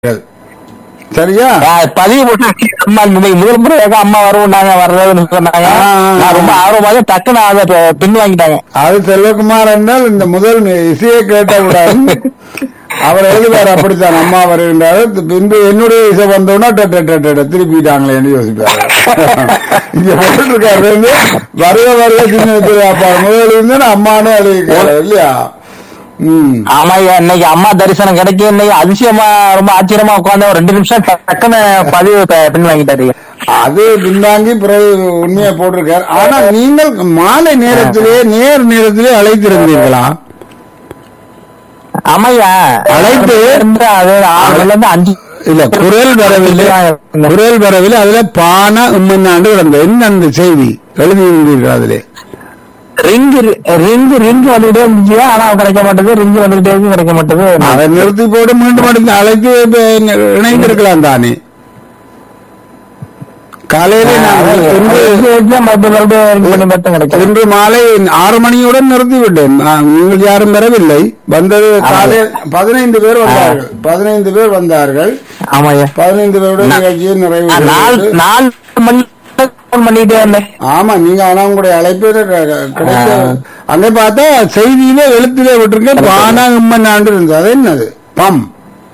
சரியா நான் பதிவு போட்டு அம்மா இன்னைக்கு முதல் முறையாக அம்மா வருவோம்னாங்க வர்றதுன்னு சொன்னாங்க ஆ, ஆ, நான் ரொம்ப ஆர்வமாக டக்குன்னு அதை ப- பின் வாங்கிட்டாங்க அது செல்வகுமார் என்றால் இந்த முதல் இசையை கேட்டவுடன் அவர் எழுதுவார் அப்படித்தான் அம்மா வருகின்றார் பின்பு என்னுடைய இசை வந்தோன்னா டட் டட் டட் டட் திருப்பிட்டாங்களே என்று யோசிப்பாரு இங்க போட்டுருக்காரு வந்து வருக வருக சின்ன அப்பா முதல்ல இருந்து நான் அம்மானே எழுதிக்கிறாரு இல்லையா ம் ஆமா ஐயா இன்னைக்கு அம்மா தரிசனம் கிடைக்கும் இன்னைக்கு அதிசயமா ரொம்ப ஆச்சரியமா உட்காந்து ஒரு ரெண்டு நிமிஷம் டக்குன்னு பதிவு ப- பின் வாங்கிட்டாரு ஐயா. அது பின்வாங்கி பிறகு உண்மையை போட்டிருக்கார் ஆனா நீங்கள் மாலை நேரத்திலே நேர் நேரத்திலே அழைத்திருந்தீர்களா ஆமாய்யா அழைத்து- இருந்து அது ஆறுல இருந்து அஞ்சு இல்ல குரல் வரவில்லை குரல் வரவில்லை அதுல பான உம்மன்னாண்டு கிடந்த என்ன அந்த செய்தி எழுதியிருந்தீர்கள் அதிலே ரிங்கு ரிங்கு ரிங்கு வந்துகிட்டே இருந்துச்சு ஆனா கிடைக்க மாட்டேது ரிங்கு வந்துகிட்டே இருக்கு கிடைக்க மாட்டேது அதை நிறுத்தி போட்டு மீண்டும் அடித்து அழைத்து இப்ப இணைந்திருக்கலாம் தானே காலையிலே நான் இன்று கிடைக்கும் இன்று மாலை ஆறு மணியுடன் நிறுத்தி விட்டேன் நான் நீங்கள் யாரும் பெறவில்லை வந்தது காலை பதினைந்து பேர் வந்தார்கள் பதினைந்து பேர் வந்தார்கள் ஆமாய்யா பதினைந்து பேருடன் நிகழ்ச்சியை நிறைவு நான் நாலு செய்தது. நாலு மணி போன் பண்ணிட்டே இருந்தேன் ஆமா நீங்க ஆனா உங்களுடைய அழைப்பு கிடைக்க அங்க பார்த்தா செய்தியிலே எழுத்திலே விட்டுருங்க பானா உம்மன் ஆண்டு இருந்தது அது என்னது பம்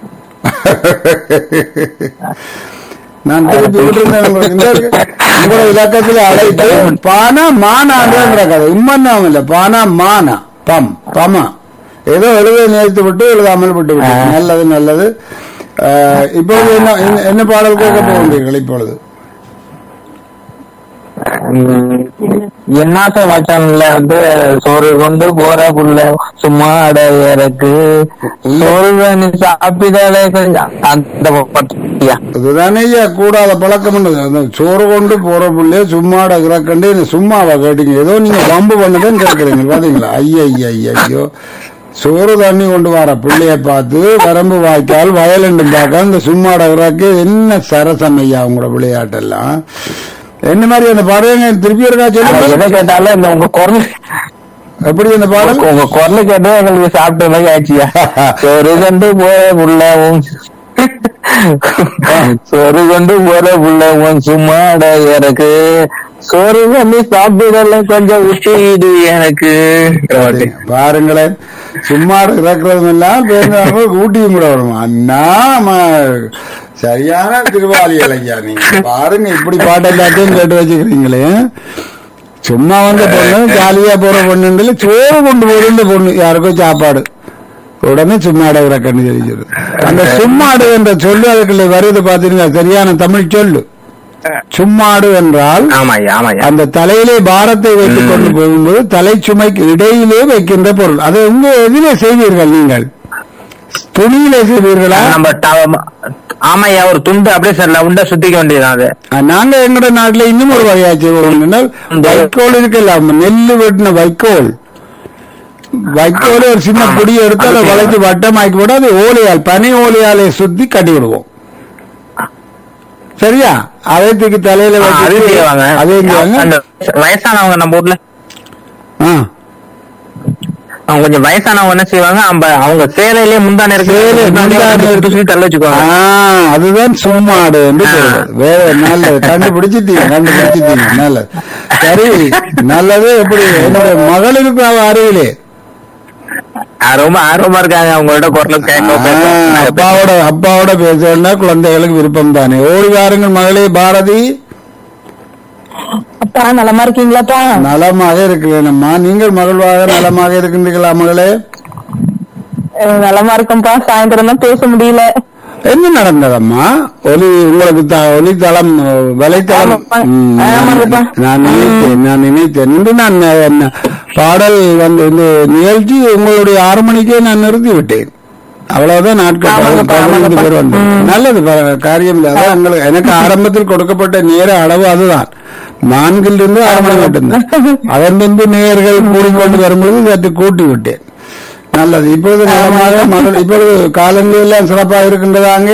நான் திருப்பி விட்டுருந்தேன் உங்களுக்கு இந்த இருக்கு. உங்களோட இலக்கத்தில் அழைத்து பானா மானாண்டுங்கிற கதை உம்மன்னாம் இல்ல பானா மானா பம் பமா ஏதோ எழுத நினைத்து விட்டு எழுதாமல் விட்டு விட்டு நல்லது நல்லது அஹ், இப்பொழுது என்ன என்ன- என்ன பாடல் கேட்க போகின்றீர்கள் இப்பொழுது என்னாச வாச்சான்ல வந்து சோறு கொண்டு போற புள்ள சும்மா அடையறக்கு சோறு வேணி சாப்பிடாலே கொஞ்சம் அந்த பட்டியா அதுதானே ஐயா கூடாத பழக்கம் அந்த சோறு கொண்டு போற புள்ளைய சும்மாட கிடக்கண்டு இந்த சும்மாவா கேட்டீங்க ஏதோ நீங்க பம்பு பண்ணதான் கேட்கறீங்க பாத்தீங்களா ஐயா ஐயா ஐயா ஐயோ சோறு தண்ணி கொண்டு வர பிள்ளைய பார்த்து வரம்பு வாய்க்கால் வயலண்டு பார்க்க இந்த சும்மாட கிடக்கு என்ன சரசம் ஐயா உங்களோட விளையாட்டெல்லாம் என்ன மாதிரி அந்த பாடங்க திருப்பி இருக்கா சொல்லுங்க எதை கேட்டாலும் இந்த உங்க குரல் எப்படி அந்த பாடல் உங்க குரல் கேட்டே எங்களுக்கு சாப்பிட்ட மாதிரி ஆச்சியா சோறு கொண்டு போற புள்ள உன் சோறு கொண்டு போற புள்ள உன் சும்மா அடையறக்கு சோறு பண்ணி சாப்பிடல கொஞ்சம் விட்டு எனக்கு பாருங்களேன் சும்மா இறக்குறதும் எல்லாம் பேருந்து ஊட்டியும் கூட வரும் அண்ணா ம- சரியான திருவாளிகள் ஐயா நீங்க பாருங்க இப்படி பாட்டு எல்லாத்தையும் கேட்டு வச்சுக்கிறீங்களே சும்மா வந்த பொண்ணு ஜாலியா போற பொண்ணு சோறு கொண்டு போயிருந்த பொண்ணு யாருக்கும் சாப்பாடு உடனே சும்மாட இறக்கன்னு தெரிஞ்சது அந்த சும்மாடு என்ற சொல்லு அதுக்குள்ள வருது பாத்தீங்கன்னா சரியான தமிழ் சொல்லு சும்மாடு என்றால் ஆமாய்யா ஆமாய்யா அந்த தலையிலே பாரத்தை வைத்துக் கொண்டு போகும்போது தலைச்சுமைக்கு இடையிலே வைக்கின்ற பொருள் அதை உங்க எதிலே செய்வீர்கள் நீங்கள் துணியிலே செய்வீர்களா நம்ம ட- ஆமாய்யா ஒரு துண்டு அப்படியே சார் உண்டை சுத்திக்க வேண்டியதுதான் அது அஹ், நாங்க எங்கட நாட்டுல இன்னும் ஒரு வகையா செய்வோம் என்றால் வைக்கோல் இருக்குல்ல நெல்லு வெட்டின வைக்கோல் வைக்கோல் ஒரு சின்ன பொடியை எடுத்து அதை வளைச்சு வட்டமாக்கி போட்டு அது ஓலையால் பனை ஓலையாலே சுத்தி கட்டி விடுவோம் சரியா அதை தூக்கி தலையில ஆ, அது வச்சு செய்வாங்க அதே செய்வாங்க அந்த வயசானவங்க நம்ம ஊர்ல ஆ அவங்க கொஞ்சம் வயசானவங்க என்ன செய்வாங்க அவங்க அவங்க சேலையிலேயே முந்தான இருக்கு சேலை, முந்தானையை முந்தானை எடுத்து இருக்கு. சுத்தி தள்ள வச்சுக்குவாங்க ஆ, அதுதான் சும்மாடு என்று ஆ. சொல்றது. வேற நல்லது கண்டுபிடிச்சிட்டீங்க கண்டுபிடிச்சிட்டீங்க நல்லது சரி நல்லது எப்படி என்னுடைய மகளிருக்கு அவ அருகிலே ஆ, ரொம்ப ஆர்வமா இருக்காங்க அவங்களோட குரலும் கேட்க ஆ, பேச. அப்பாவோட அப்பாவோட பேசுறதுனா குழந்தைகளுக்கு விருப்பம் தானே ஓடி வாருங்கள் மகளே பாரதி அப்பா நலமா இருக்கீங்களாப்பா நலமாக இருக்கிறேனம்மா நீங்கள் மகிழ்வாக நலமாக இருக்கின்றீர்களா மகளே அஹ் நலமா இருக்கேன்ப்பா சாயந்தரம் தான் பேச முடியல என்ன நடந்ததம்மா ஒலி உங்களுக்கு த- ஒலி தளம் அஹ், வலைத்தளம் ஆமாப்பா. ம், நான் ஆமாங்கப்பா. நான் நினைத்தேன் நான் நினைத்தேன் இன்று நான் அஹ், என்ன, பாடல் வந்து இந்த நிகழ்ச்சி உங்களுடைய ஆறு மணிக்கே நான் நிறுத்தி விட்டேன் அவ்வளவுதான் நாட்கள் ஆமாங்கப்பா, பதினைந்து ஆமாங்கப்பா. பேர் வந்து நல்லது ப- காரியம் இல்லை அதான் உங்களுக்கு எனக்கு ஆரம்பத்தில் கொடுக்கப்பட்ட நேர அளவு அதுதான் நான்கிலிருந்து ஆறு மணி மட்டும்தான் அதன் பின்பு நேர்கள் கூடிக்கொண்டு வரும்பொழுது சற்று கூட்டி விட்டேன் நல்லது இப்பொழுது நலமாக மகள் இப்பொழுது காலங்கள் எல்லாம் சிறப்பாக இருக்கின்றதாங்க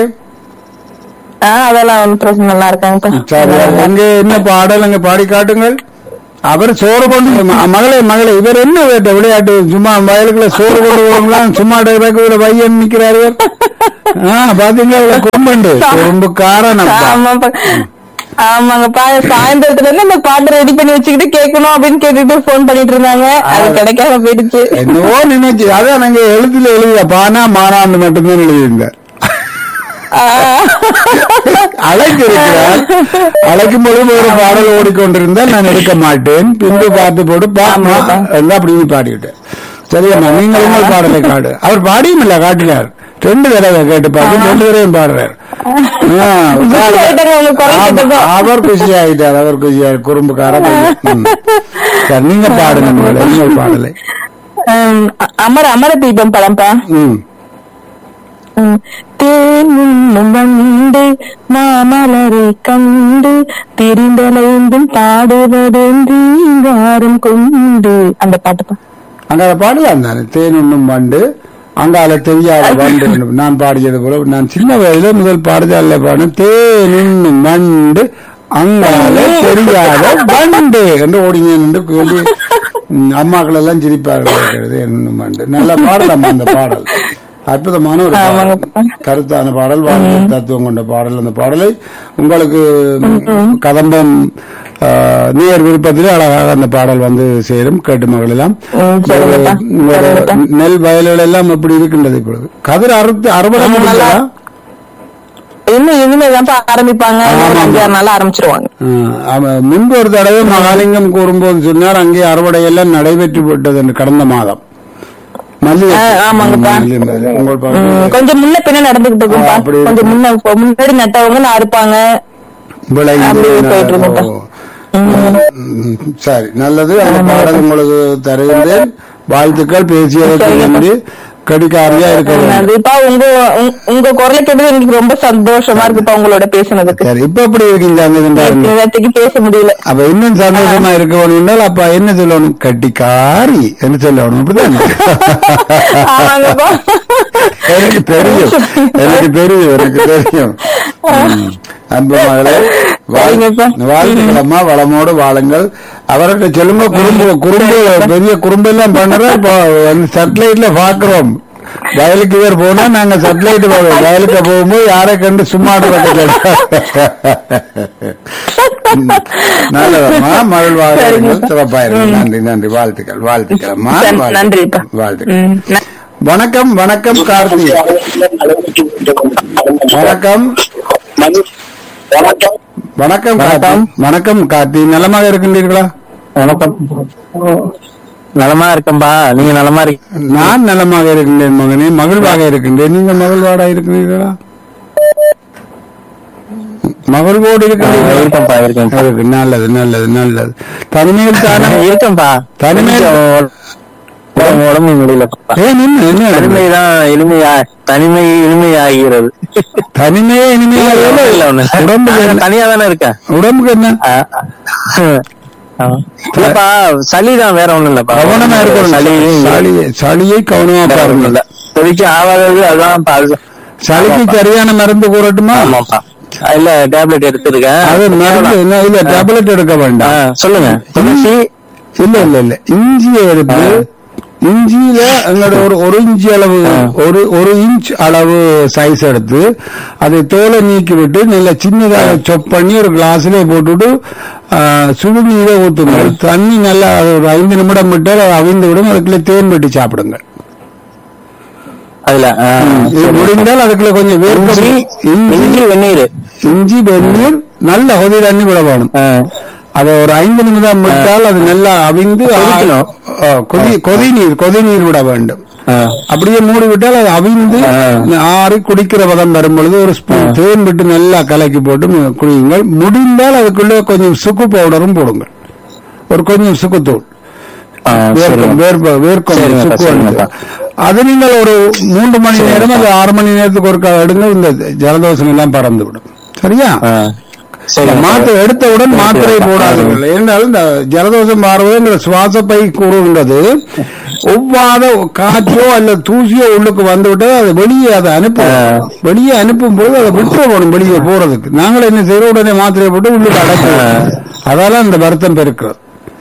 ஆஹ் அதெல்லாம் ஒன்றும் பிரச்சனை நல்லா இருக்காங்கப்பா சரி அங்க என்ன பாடல் அங்க பாடி காட்டுங்கள் அவர் சோறு கொண்டு ம- மகளே மகளே இவர் என்ன வேட்ட விளையாட்டு சும்மா வயலுக்குள்ள சோறு கொண்டு போகலாம் சும்மா இவர் பையன் நிக்கிறாரு இவர். ஆ பாத்தீங்களா இவ்வளவு குறும்பண்டு குறும்புக்காரன் அப்பா. ஆமாப்பா ஆமாங்கப்பா சாயந்தரத்துல இருந்து இந்த பாட்டு ரெடி பண்ணி வச்சுக்கிட்டு கேட்கணும் அப்படின்னு கேட்டுட்டு போன் பண்ணிட்டு இருந்தாங்க அது கிடைக்காம போயிடுச்சு என்னவோ நினைச்சு அதான் நாங்க எழுத்துல எழுதிய பானா மானான்னு மட்டும்தான் எழுதியிருந்தார் ஆஹ். அழைத்திருக்கிறார் அழைக்கும் பொழுது ஒரு பாடல் ஓடிக்கொண்டிருந்தால் நான் எடுக்க மாட்டேன் பின்பு பார்த்து போட்டு பாமா எல்லாம் அப்படின்னு பாடிவிட்டேன் சரியம்மா நீங்கள் உங்கள் பாடலை காடு அவர் பாடியும் இல்ல காட்டினார் ரெண்டு தடவை கேட்டு பார்த்து ரெண்டு தடவையும் பாடுறார் ஆ, குஷி ஆயிட்டாங்க உங்க குரல் ஆமா, கேட்டதும். அவர் குஷி ஆயிட்டார் அவர் குஷி ஆயிட்டார் குறும்புக்கார பையன். ம். சரி நீங்க பாடுங்க முதல்ல, உங்கள் பாடலை ஹம், அ- அமர அமர தீபம் படம்ப்பா ம் ம். தேன் உண்ணும் வண்டு மாமலரை கண்டு திரிந்தலைந்தும் பாடுவதென்றீங்காரம் கொண்டு அந்த பாட்டுப்பா அங்க அதை பாடலாம் தானே தேன் உண்ணும் வண்டு அங்கால தெரியாத வண்டு என்று நான் பாடியது போல நான் சின்ன வயதுல முதல் பாடுதல்ல பாடும் தேன் உண்ணும் வண்டு அங்கால தெரியாத வண்டு என்று ஓடினேன் என்று சொல்லி ம், அம்மாக்கள் எல்லாம் சிரிப்பார்கள் இருக்கிறது என்னும் வண்டு நல்ல பாடலாம் அந்த பாடல் அற்புதமான ஒரு பாடல். ஆமாங்கப்பா. கருத்தான பாடல் வாழ்க்கை தத்துவம் கொண்ட பாடல் அந்த பாடலை உங்களுக்கு கதம்பம் ஆ, நேர் விருப்பத்திலே அழகாக அந்த பாடல் வந்து சேரும் கேட்டு மகளெல்லாம் ம், சரிங்கப்பா. உங்களோட சரிங்கப்பா. நெல் வயல்கள் எல்லாம் எப்படி இருக்கின்றது இப்பொழுது கதிர் அறுத்து அறுவடை ஆமா, முடிஞ்சதா? நல்லா. இன்னும் இனிமேதான்ப்பா ஆரம்பிப்பாங்க இன்னும் ஒரு ஆமா, அஞ்சாறு நாள் ஆரம்பிச்சிருவாங்க ஆ, அவன் முன்பு ஒரு தடவை மகாலிங்கம் கூறும்போது சொன்னார் அங்கே அறுவடை எல்லாம் நடைபெற்று விட்டது என்று கடந்த மாதம் மல்லிகை ஆ, ஆமாங்கப்பா. மல்லிகை, உங்கள் ம், பகுதியில் கொஞ்சம் முன்ன பின்ன நடந்துகிட்டு இருக்கும்பா ஆ, அப்படி இருக்கு. கொஞ்சம் முன்ன இப்ப முன்னாடி நட்டவங்க நான் இருப்பாங்க விளை அப்படியே போயிட்டு இருக்குப்பா. ஓ. ம், சரி நல்லது அந்த பாடல் உங்களுக்கு தருகின்றேன் வாழ்த்துக்கள் பேசியதற்கு சரிங்கப்பா. நன்றி கடிகாரியா இருக்க வேண்டும் நன்றிப்பா உங்க உங்க- உங்க குரலை கேட்டது எனக்கு ரொம்ப சந்தோஷமா இருக்குப்பா உங்களோட பேசுனதுக்கு சரி இப்ப எப்படி இருக்கீங்க அங்க பாருங்க நேரத்துக்கு பேச முடியல அப்ப இன்னும் சந்தோஷமா இருக்க வேணும்னால் அப்ப என்ன சொல்லணும் கட்டிக்காரி என்று சொல்லணும் அப்படிதான் ஆமாங்கப்பா எனக்கு தெரியும் எனக்கு தெரியும் எனக்கு தெரியும் ம். அன்பு மகளே சரிங்கப்பா. வாழ்த்துக்களம்மா வளமோடு வாழுங்கள் அவர்கிட்ட சொல்லுங்க குறும்பு குறும்பு பெரிய குறும்பு எல்லாம் பண்ற சட்டலைட்ல பாக்குறோம் வயலுக்கு பேர் போனா நாங்க சட்டலைட் வயலுக்கு போகும்போது யாரை கண்டு சும்மா நல்லதம்மா மகள் வாழ்த்துக்கள் சிறப்பா இருக்கு நன்றி நன்றி வாழ்த்துக்கள் வாழ்த்துக்கள் அம்மா சரி, வாழ்த்துக்கள். நன்றிப்பா வாழ்த்துக்கள் ம், ந- வணக்கம் வணக்கம் கார்த்தி வணக்கம் வணக்கம் கார்த்தி வணக்கம் கார்த்தி நலமாக இருக்கின்றீர்களா வணக்கம் நலமா இருக்கேன்பா நீங்க நலமா இருக்கீங்க நான் நலமாக இருக்கின்றேன் மகனே மகிழ்வாக இருக்கின்றேன் நீங்கள் மகிழ்வாடா இருக்கிறீர்களா மகிழ்வோடு இருக்கிறீர்களா இருக்கேன்பா இருக்கேன் இருக்கு. நல்லது நல்லது நல்லது தனிமையில் தானே இருக்கேன்பா தனிமையில் உடம்பு உடம்பு முடியலப்பா ஏன் என்ன என்ன தனிமைதான் எளிமையா தனிமை எளிமையாகிறது தனிமையே இனிமையாக இல்ல ஒண்ணு உடம்புக்கு என்ன தனியா தானே இருக்கேன் உடம்புக்கு என்ன ஆ, ஆ. இல்லப்பா சளிதான் வேற ஒண்ணும் இல்லப்பா கவனமா இருக்கணும் சளி சளியை சளியை கவனமா வேற ஒண்ணும் பாருங்க இல்ல இப்போதைக்கு ஆகாதது அதான் பா, அது- சளிக்கு சரியான மருந்து கூறட்டுமா ஆமாப்பா இல்ல டேப்லெட் எடுத்திருக்கேன் அது மருந்து என்ன இல்ல டேப்லெட் எடுக்க ஆ, வேண்டாம் சொல்லுங்க இஞ்சி இல்ல இல்ல இல்ல இஞ்சியை எடுத்து இஞ்சியில எங்களோட ஒரு ஒரு இன்ச்சு அளவு ஒரு ஒரு இன்ச் அளவு சைஸ் எடுத்து அதை தோலை நீக்கி விட்டு நல்ல சின்னதாக சொப் பண்ணி ஒரு கிளாஸ்ல போட்டுட்டு ஆ, சுடு நீரை ஊத்துங்க தண்ணி நல்லா அது ஒரு ஐந்து நிமிடம் விட்டால் அது அவிந்து விடும் அதுக்குள்ள தேன் வெட்டி சாப்பிடுங்க அதுல ஆ, இது முடிந்தால் அதுக்குள்ள கொஞ்சம் வேர்க்க இஞ்சி இஞ்சி இஞ்சி வெந்நீர் இஞ்சி வெந்நீர் நல்ல கொதி தண்ணி விட வேணும் ஆ, அதை ஒரு ஐந்து நிமிடம் விட்டால் அது நல்லா அவிந்து கொதிக்கணும். ஆ, கொதி கொதி நீர் கொதி நீர் விட வேண்டும் ஆ. அப்படியே மூடி விட்டால் அது அவிந்து ஆ. ஆறி குடிக்கிற பதம் வரும் பொழுது ஒரு ஸ்பூன் தேன் விட்டு நல்லா கலக்கி போட்டு மு- குடியுங்கள் முடிந்தால் அதுக்குள்ள கொஞ்சம் சுக்கு பவுடரும் போடுங்கள் ஒரு கொஞ்சம் சுக்குத்தூள் ஆ, வேர்க்கும் சரிங்க. வேர்ப்ப- வேர்க்கும் சரிங்கப்பா, சுக்கு சரிங்கப்பா. வந்து. அது நீங்கள் ஒரு மூன்று மணி நேரம் அது ஆறு மணி நேரத்துக்கு ஒருக்கா எடுங்க இந்த ஜலதோஷம் எல்லாம் பறந்து விடும் சரியா ஆ, இந்த சரிங்க. மாத்திரை எடுத்தவுடன் மாத்திரை சரிங்கப்பா. போடாதீர்கள் ஏனென்றால் இந்த ஜலதோஷம் மாறுவது என்ற சுவாசப்பை கூறுகின்றது ஒவ்வாத காற்றோ அல்ல தூசியோ உள்ளுக்கு வந்துவிட்டது அதை வெளியே அதை அனுப்பும் ஆ. வெளியே அனுப்பும் போது அதை விட்டு போகணும் வெளியே போறதுக்கு நாங்கள் என்ன செய்யறோம் உடனே மாத்திரை போட்டு உள்ளுக்கு அடைக்கிறோம் அதால அந்த வருத்தம் பெருக்கிறது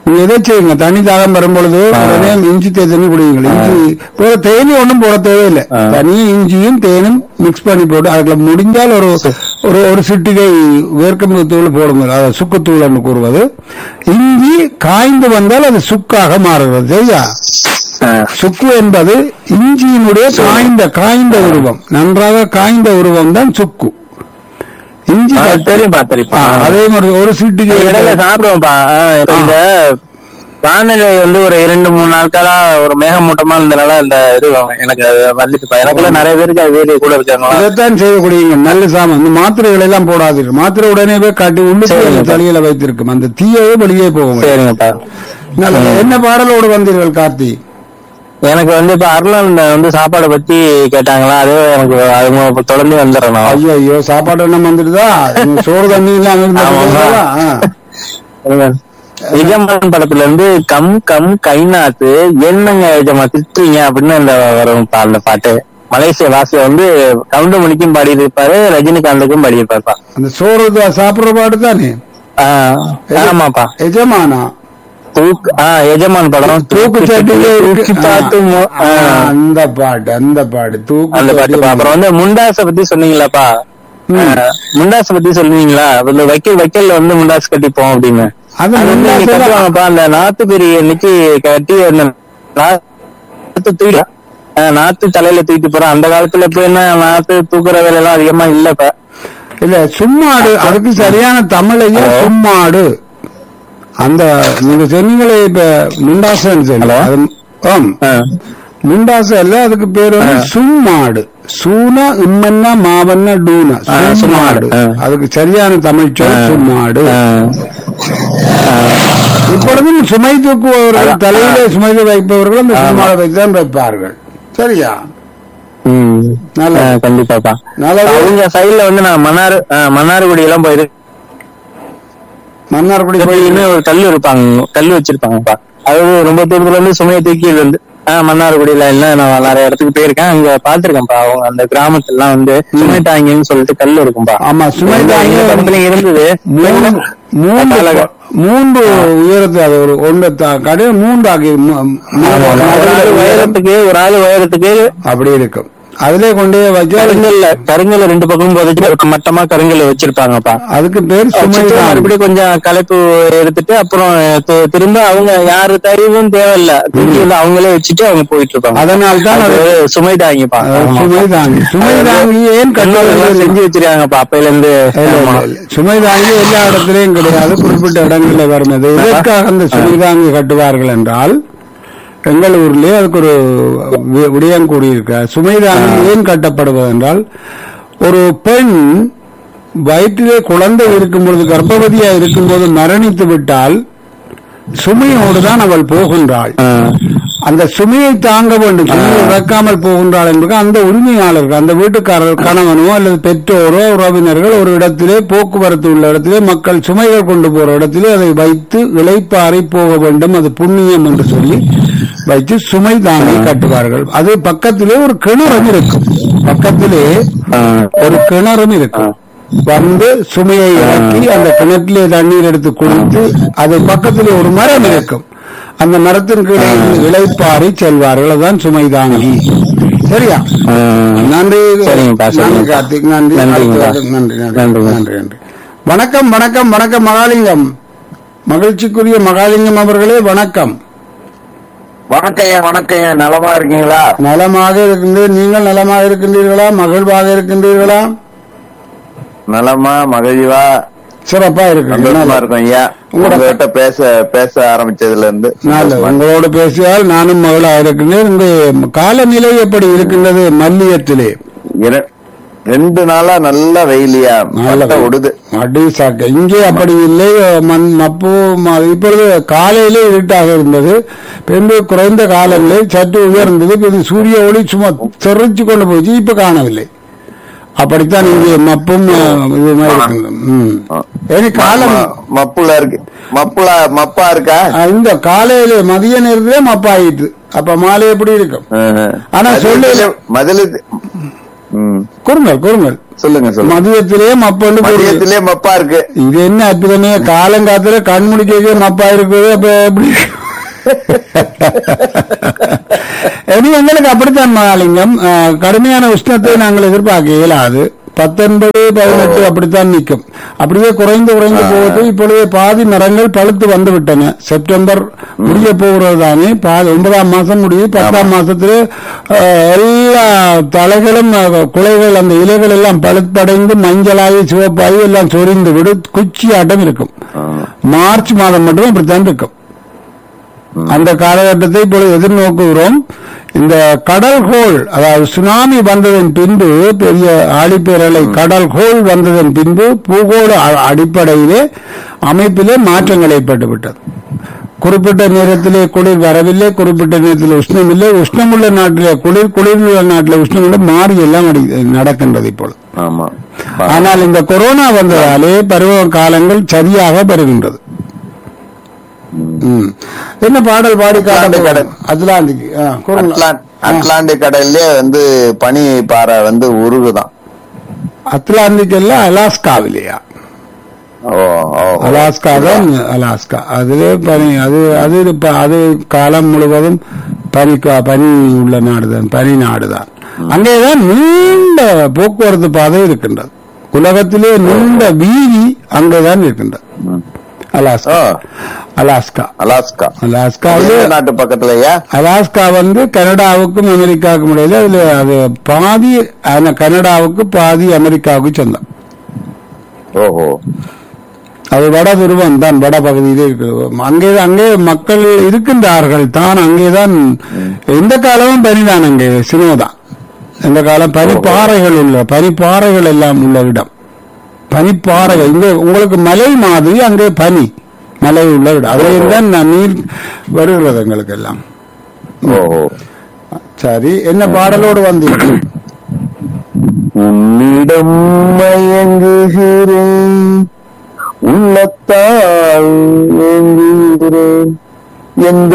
நீங்க எதை செய்யுங்க தண்ணி தாகம் வரும் பொழுது உடனே இஞ்சி தே தண்ணி குடிங்க இஞ்சி வேற தேனி ஒண்ணும் போட தேவையில்லை ஆ. தனியும் இஞ்சியும் தேனும் மிக்ஸ் பண்ணி போட்டு அதுல முடிஞ்சால் ஒரு ஒரு ஒரு சிட்டிகை வேர்க்கம்பு தூள் போடுங்க அதாவது சுக்குத்தூள் என்று கூறுவது இஞ்சி காய்ந்து வந்தால் அது சுக்காக மாறுகிறது சரியா ஆ. சுக்கு என்பது இஞ்சியினுடைய காய்ந்த காய்ந்த உருவம் நன்றாக காய்ந்த உருவம் தான் சுக்கு இஞ்சி ஆ, தெரியும்பா ஆ, தெரியும்பா அதே மாதிரி ஒரு சிட்டிகை இடையில சாப்பிடுவோம்ப்பா ஆ, இப்ப இந்த வானிலை வந்து ஒரு இரண்டு மூணு நாட்களா ஒரு மேகமூட்டமா இருந்தனால இந்த இது எனக்கு அது வந்துட்டுப்பா எனக்குள்ள நிறைய பேருக்கு அது வீடு கூட இருக்காங்களா இதைத்தான் செய்யக்கூடியங்க நல்ல சாமான் இந்த மாத்திரைகளை எல்லாம் போடாதீர்கள் மாத்திரை உடனே போய் காட்டி உள்ளுக்கு சரிங்க. தலையில வைத்திருக்கும் அந்த தீயவே வெளியே போகும் சரிங்கப்பா நல்லது. என்ன பாடலோடு வந்தீர்கள் கார்த்தி எனக்கு வந்து இப்ப அருளான் வந்து சாப்பாடை பத்தி கேட்டாங்களா அதே எனக்கு அது மு- தொடர்ந்து வந்துடுறேன் நான். ஐயோ ஐயோ சாப்பாடு என்ன வந்துடுதா நீங்க சோறு தண்ணி இல்லாம ஆமாம்மா. இருந்தா எஜமான் படத்துல இருந்து கம் கம் கைநாத்து என்னங்க எஜமா திட்டுறீங்க அப்படின்னு அந்த வரும் பா- அந்த பாட்டு மலேசிய வாசிய வந்து கவுண்டமணிக்கும் பாடி இருப்பாரு ரஜினிகாந்துக்கும் பாடி இருப்பாருப்பா அந்த சோறு த- சாப்பிடுற பாடு தானே ஆஹ் ஆமாப்பா எஜமானா தூக்கு ஆஹ் எஜமான் படம் தூக்கு சட்டிலே தூக்கி பார்த்து மோ- ஆ, ஆஹ் அந்த பாட்டு அந்த பாட்டு தூக்கு அந்த பாட்டுப்பா சட்டிலே- அப்புறம் வந்து முண்டாச பத்தி சொன்னீங்களாப்பா ஆஹ் முண்டாச பத்தி சொல்லுவீங்களா இந்த வைக்கல் வைக்கல்ல வந்து முண்டாசு கட்டிப்போம் அப்படின்னு அது அது வந்து முண்டாசு இங்க தான். கட்டுவாங்கப்பா அந்த நாத்து பெரிய அன்னைக்கு கட்டி அந்த நாத்து தூக்கி ஆஹ் நாத்து தலையில தூக்கிட்டு போறோம் அந்த காலத்துல இப்ப என்ன நாத்து தூக்குற வேலை எல்லாம் அதிகமா இல்ல இப்ப இல்ல சும்மாடு அதுக்கு சரியான தமிழையே ஹலோ. சும்மாடு அந்த நீங்க சொன்னீங்களே இப்ப முண்டாசன் சொல்லி ஹலோ. அது ஆம் ஆஹ் முண்டாசு அல்ல அதுக்கு பேர் வந்து ஆ. சும்மாடு சூன இம்மன்னா மாவன்னா டூன ஆ, சும்மாடு சும்மாடு. ஆ. அதுக்கு சரியான தமிழ் சொல் ஆஹ் சும்மாடு ஆஹ் இப்பொழுதும் சுமை தூக்குபவர்கள் அதான். தலையிலே சுமை வைப்பவர்கள் அந்த ஆமா. சும்மாடு வைத்துதான் வைப்பார்கள் சரியா உம் நல்லது. ஆஹ் கண்டிப்பாப்பா நல்லது. அவங்க சைடுல வந்து நான் மன்னார் ஆஹ் மன்னார்குடி எல்லாம் போயிரு மன்னார்குடி போய் கோயிலுமே ஒரு கல் இருப்பாங்க கல் வச்சிருப்பாங்கப்பா அதாவது ரொம்ப தூரத்துல இருந்து சுமையை தூக்கி வந்து ஆஹ் மன்னார்குடியில எல்லாம் நான் நிறைய இடத்துக்கு போயிருக்கேன் அங்க பாத்திருக்கேன்ப்பா அவங்க அந்த கிராமத்துல எல்லாம் வந்து சுமை தாங்கின்னு சொல்லிட்டு கல் இருக்கும்பா ஆமா சுமை தாங்கி பக்கத்துல இருந்தது மூணு மூன்று அழகா. மூன்று உயரத்து அது ஒரு ஒன்று த- கடை மூன்று ஆகி மு- மூ- ஆமா, ஒரு ஆள் நடுவுல உயரத்துக்கு ஒரு ஆள் உயரத்துக்கு அப்படி இருக்கும் அதிலே கொண்டு போய் வச்சா கருங்கல்ல கருங்கல்ல ரெண்டு பக்கமும் புதைச்சு மட்டமா கருங்கல்ல வச்சிருப்பாங்கப்பா அதுக்கு பேர் சுமை வச்சுட்டு தாங்கி. மறுபடியும் கொஞ்சம் களைப்பு எடுத்துட்டு அப்புறம் தி- திரும்ப அவங்க யாரு தயவும் தேவையில்ல தூக்கி வந்து அவங்களே வச்சுட்டு அவங்க போயிட்டு இருப்பாங்க அதனால் தான் அது அது சுமை தாங்கிப்பா அது சுமை தாங்கி சுமை தாங்கி ஏன் கண்ணூர்ல கட்டுவது செஞ்சு வச்சிருக்காங்கப்பா அப்பையில இருந்து இல்ல, இல்ல, ஆமா. இல்ல. சுமை தாங்கி எல்லா இடத்திலையும் கிடையாது குறிப்பிட்ட இடங்களில் வருவது எதற்காக அந்த சுமை தாங்கி கட்டுவார்கள் என்றால் எங்கள் ஊர்லயே அதுக்கு ஒரு வி- விடயம் கூறியிருக்க சுமை தாங்கி ஏன் கட்டப்படுவது என்றால் ஒரு பெண் வயிற்றிலே குழந்தை இருக்கும் பொழுது கர்ப்பவதியா இருக்கும்போது மரணித்து விட்டால் சுமையோடு தான் அவள் போகின்றாள் ஆ. அந்த சுமையை தாங்க வேண்டும் சுமையை இறக்காமல் போகின்றாள் என்பது அந்த உரிமையாளர்கள் அந்த வீட்டுக்காரர் கணவனோ அல்லது பெற்றோரோ உறவினர்கள் ஒரு இடத்திலே போக்குவரத்து உள்ள இடத்திலே மக்கள் சுமைகள் கொண்டு போற இடத்திலே அதை வைத்து இளைப்பாறை போக வேண்டும் அது புண்ணியம் என்று சொல்லி வைத்து சுமை தாங்கி கட்டுவார்கள் அது பக்கத்திலே ஒரு கிணறும் இருக்கும் பக்கத்திலே ஆ. ஒரு கிணறும் இருக்கும் வந்து சுமையை இறக்கி அந்த கிணற்றிலே தண்ணீர் எடுத்து குடித்து அது பக்கத்திலே ஒரு மரம் இருக்கும் அந்த மரத்தின் கீழே இருந்து இளைப்பாரி செல்வார்கள் அதுதான் சுமை தாங்கி சரியா ஆ. நன்றி சரிங்கப்பா, நன்றி சரிங்க. கார்த்திக் நன்றி நன்றிங்கப்பா. அடுத்த- நன்றி நன்றி நன்றிங்க. நன்றி நன்றி வணக்கம் வணக்கம் வணக்கம் மகாலிங்கம் மகிழ்ச்சிக்குரிய மகாலிங்கம் அவர்களே வணக்கம் வணக்கம்யா வணக்கம்யா நலமா இருக்கீங்களா நலமாக இருக்கின்றேன் நீங்கள் நலமாக இருக்கின்றீர்களா மகிழ்வாக இருக்கின்றீர்களா நலமா மகிழ்வா சிறப்பா சந்தோஷமா இருக்கு இருக்கும் ஐயா உங்களோட- உங்ககிட்ட பேச பேச ஆரம்பிச்சதுல இருந்து நல்லது உங்களோடு பேசியால் நானும் மகிழாக இருக்கின்றேன் இந்த காலநிலை எப்படி இருக்கின்றது மல்லியத்திலே இர- ரெண்டு நாளா நல்ல வெயிலியா நல்ல மட்டை விடுது அடி சாக்க இங்கே அப்படி இல்லை மண் மப்பு ம- இப்பொழுது காலையிலே இருட்டாக இருந்தது பின்பு குறைந்த காலங்களே சற்று உயர்ந்தது பின்பு சூரிய ஒளி சும்மா தெரிச்சு கொண்டு போச்சு இப்ப காணவில்லை அப்படித்தான் இங்கே மப்பும் அஹ், இது மாதிரி இருக்கின்றது. ம். ஏனி காலம் ம- மப்புல இருக்கு மப்புல மப்பா இருக்கா அஹ், இந்த காலையில மதிய நேரத்திலே மப்பாயிட்டு அப்ப மாலை எப்படி இருக்கும் ஆஹ். ஆனா சொல்லு- மதிலுக்கு- மதிலுக்கு ம். கூறுங்கள் கூறுங்கள் சொல்லுங்க சொல்லுங்க மதியத்திலே மப்பண்டு கூறுங்கள். மதியத்திலே மப்பா இருக்கு இது என்ன அற்புதமே காலங்காத்துல கண்மூடி கேட்க மப்பா இருக்குது அப்ப எப்படி இனி எங்களுக்கு அப்படித்தான் மகாலிங்கம் அஹ், கடுமையான உஷ்ணத்தை நாங்கள் எதிர்பார்க்க இயலாது பத்தொன்பது பதினெட்டு அப்படித்தான் நிற்கும் அப்படியே குறைந்து குறைந்து போவது இப்பொழுது பாதி மரங்கள் பழுத்து வந்து விட்டன செப்டம்பர் முடிய போகிறது தானே பாதி ஒன்பதாம் மாசம் முடியுது பத்தாம் மாசத்துல அஹ், எல்லா தலைகளும் அஹ், குலைகள் அந்த இலைகள் எல்லாம் பழுப்படைந்து மஞ்சளாகி சிவப்பாகி எல்லாம் சொரிந்து விடு குச்சி ஆட்டம் இருக்கும் மார்ச் மாதம் மட்டும் அப்படித்தான் இருக்கும் அந்த காலகட்டத்தை இப்பொழுது எதிர்நோக்குகிறோம் இந்த கடல் கோள் அதாவது சுனாமி வந்ததன் பின்பு பெரிய ஆழிப்பேரலை கடல் கோள் வந்ததன் பின்பு பூகோள அ- அடிப்படையிலே அமைப்பிலே மாற்றங்கள் ஏற்பட்டுவிட்டது குறிப்பிட்ட நேரத்திலே குளிர் வரவில்லை குறிப்பிட்ட நேரத்தில் உஷ்ணம் இல்லை உஷ்ணமுள்ள நாட்டிலே குளிர் குளிர்வுள்ள நாட்டிலே உஷ்ணம் இல்லை மாறி எல்லாம் அடி- நடக்கின்றது இப்பொழுது ஆமா ஆனால் இந்த கொரோனா வந்ததாலே பருவ காலங்கள் சரியாக பெறுகின்றது ம். என்ன பாடல் பாடி அட்லாண்டிக் காட்ட கடல். அட்லாண்டிக் ஆ, கூறுங்க. அட்லாண்ட் அட்லாண்டிக் கடல்லே வந்து பனி பாறை வந்து உருகுதான் அட்லாண்டிக் எல்லாம் அலாஸ்காவிலேயா ஓ ஓ அலாஸ்கா தான் அலாஸ்கா அதுவே பனி அது அது இப்ப அது காலம் முழுவதும் பனி கா- பனி உள்ள நாடுதான் பனி நாடுதான் அங்கேதான் நீண்ட போக்குவரத்து பாதை இருக்கின்றது உலகத்திலே நீண்ட வீதி அங்கேதான் இருக்கின்றது அலாஸ்கா ஓ, அலாஸ்கா அலாஸ்கா அலாஸ்காவிலே எந்த நாட்டு பக்கத்துலயா அலாஸ்கா வந்து கனடாவுக்கும் அமெரிக்காவுக்கும் இடையில அதுல அது பாதி ஆனா கனடாவுக்கு பாதி அமெரிக்காவுக்கு சொந்தம் ஓஹோ அது வட துருவம் தான் வட பகுதியிலே இருக்கு அங்கே அங்கே மக்கள் இருக்கின்றார்கள் தான் அங்கேதான் எந்த காலமும் பனிதான் அங்கே சினோதான் எந்த காலம் பனிப்பாறைகள் உள்ள பனிப்பாறைகள் எல்லாம் உள்ள இடம் பனிப்பாறைகள் இங்கே உங்களுக்கு மலை மாதிரி அங்கே பனி மலை உள்ள இடம் அதில் தான் நான் நீர் வருகிறது எங்களுக்கு எல்லாம் ஓஹோ சரி என்ன பாடலோடு வந்தீங்க உன்னிடம் மயங்குகிறேன் உள்ளத்தால் ஏங்குகிறேன் எந்த